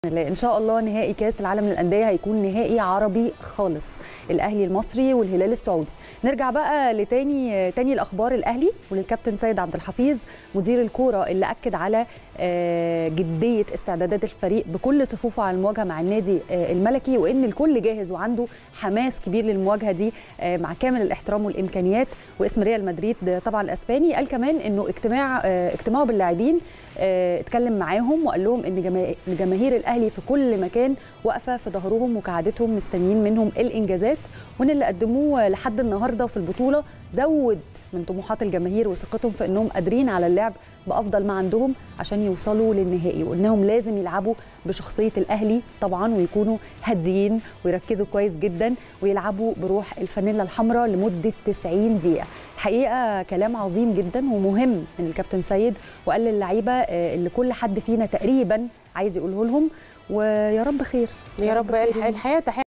الله ان شاء الله نهائي كاس العالم للانديه هيكون نهائي عربي خالص الاهلي المصري والهلال السعودي نرجع بقى لتاني تاني الاخبار الاهلي وللكابتن سيد عبد الحفيظ مدير الكوره اللي اكد على جديه استعدادات الفريق بكل صفوفه على المواجهه مع النادي الملكي وان الكل جاهز وعنده حماس كبير للمواجهه دي مع كامل الاحترام والامكانيات واسم ريال مدريد طبعا الاسباني قال كمان انه اجتماع اجتماعه باللاعبين اتكلم معاهم وقال لهم ان جماهير الاهلي في كل مكان واقفه في ظهرهم وكعادتهم مستنيين منهم الانجازات وان اللي قدموه لحد النهارده في البطوله زود من طموحات الجماهير وثقتهم في انهم قادرين على اللعب بافضل ما عندهم عشان يوصلوا للنهائي وانهم لازم يلعبوا بشخصيه الاهلي طبعا ويكونوا هاديين ويركزوا كويس جدا ويلعبوا بروح الفانيلا الحمراء لمده 90 دقيقه الحقيقه كلام عظيم جدا ومهم من الكابتن سيد وقال للعيبه اللي كل حد فينا تقريبا عايز يقوله لهم ويا رب خير يا رب, رب الحياه تحية